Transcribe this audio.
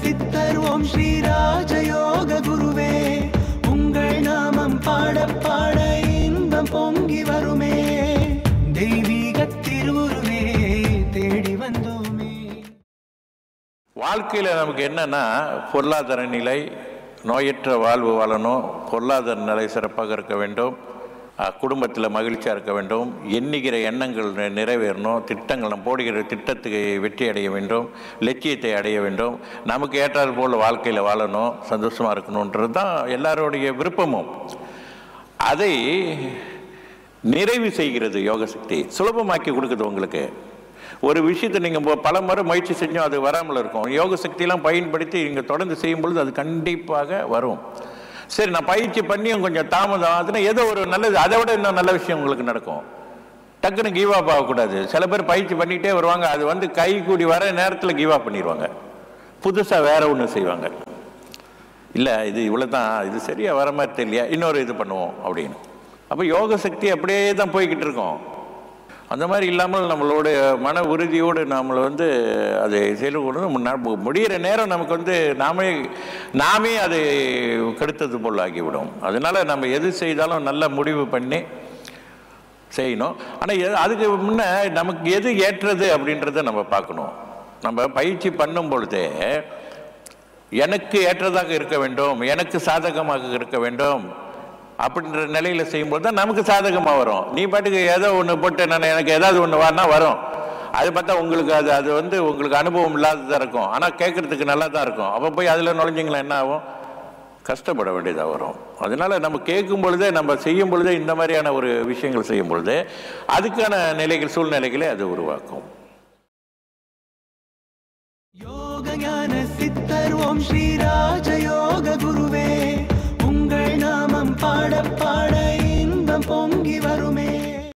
சித்தர் ஓம் ஸ்ரீ ராஜயோக குருவே உங்கள் நாமம் பாட பாட இன்பம் பொங்கி வருமே தெய்வீக திருவுருவே தேடி வந்தோமே வாழ்க்கையில் நமக்கு என்னன்னா பொருளாதார நிலை நோயற்ற வாழ்வு வாழணும் பொருளாதார நிலை சிறப்பாக இருக்க வேண்டும் குடும்பத்தில் மகிழ்ச்சியாக இருக்க வேண்டும் எண்ணுகிற எண்ணங்கள் நி- நிறைவேறணும் திட்டங்கள் நம்ம போடுகிற திட்டத்துக்கு வெற்றி அடைய வேண்டும் லட்சியத்தை அடைய வேண்டும் நமக்கு ஏற்றாறு போல் வாழ்க்கையில் வாழணும் சந்தோஷமாக இருக்கணுன்றது தான் எல்லாருடைய விருப்பமும் அதை நிறைவு செய்கிறது யோக சக்தி சுலபமாக்கி கொடுக்குது உங்களுக்கு ஒரு விஷயத்தை நீங்கள் பல முறை முயற்சி செஞ்சோம் அது வராமல் இருக்கும் யோக சக்தியெல்லாம் பயன்படுத்தி நீங்கள் தொடர்ந்து செய்யும் பொழுது அது கண்டிப்பாக வரும் சரி நான் பயிற்சி பண்ணியும் கொஞ்சம் தாமதம் ஆகுதுன்னா ஏதோ ஒரு நல்லது அதை விட இன்னும் நல்ல விஷயம் உங்களுக்கு நடக்கும் டக்குன்னு கிவ் அப் ஆகக்கூடாது சில பேர் பயிற்சி பண்ணிகிட்டே வருவாங்க அது வந்து கை கூடி வர நேரத்தில் கிவ் அப் பண்ணிடுவாங்க புதுசாக வேற ஒன்று செய்வாங்க இல்லை இது இவ்வளோ தான் இது சரியாக வர மாதிரி தெரியலையா இன்னொரு இது பண்ணுவோம் அப்படின்னு அப்போ யோக சக்தி அப்படியே தான் போய்கிட்டு இருக்கோம் அந்த மாதிரி இல்லாமல் நம்மளோட மன உறுதியோடு நம்மளை வந்து அதை செயல்படுறது முடிகிற நேரம் நமக்கு வந்து நாமே நாமே அதை கெடுத்தது போல் ஆகிவிடும் அதனால நம்ம எது செய்தாலும் நல்ல முடிவு பண்ணி செய்யணும் ஆனால் அதுக்கு முன்ன நமக்கு எது ஏற்றது அப்படின்றத நம்ம பார்க்கணும் நம்ம பயிற்சி பண்ணும் பொழுதே எனக்கு ஏற்றதாக இருக்க வேண்டும் எனக்கு சாதகமாக இருக்க வேண்டும் அப்படின்ற நிலையில் செய்யும்போது தான் நமக்கு சாதகமாக வரும் நீ பாட்டுக்கு ஏதோ ஒன்று போட்டு நான் எனக்கு ஏதாவது ஒன்று வரனா வரும் அது பார்த்தா உங்களுக்கு அது அது வந்து உங்களுக்கு அனுபவம் இல்லாததாக இருக்கும் ஆனால் கேட்குறதுக்கு நல்லா தான் இருக்கும் அப்போ போய் அதில் நுழைஞ்சிங்களா என்ன ஆகும் கஷ்டப்பட வேண்டியதாக வரும் அதனால நம்ம கேட்கும் பொழுதே நம்ம செய்யும் பொழுதே இந்த மாதிரியான ஒரு விஷயங்கள் செய்யும் பொழுது அதுக்கான நிலைகள் சூழ்நிலைகளை அது உருவாக்கும் யோக ஞான சித்தர் ஓம் ஸ்ரீ ராஜயோக குருவே உங்கள் நாமம் பாட பாட இன்பம் பொங்கி வரும்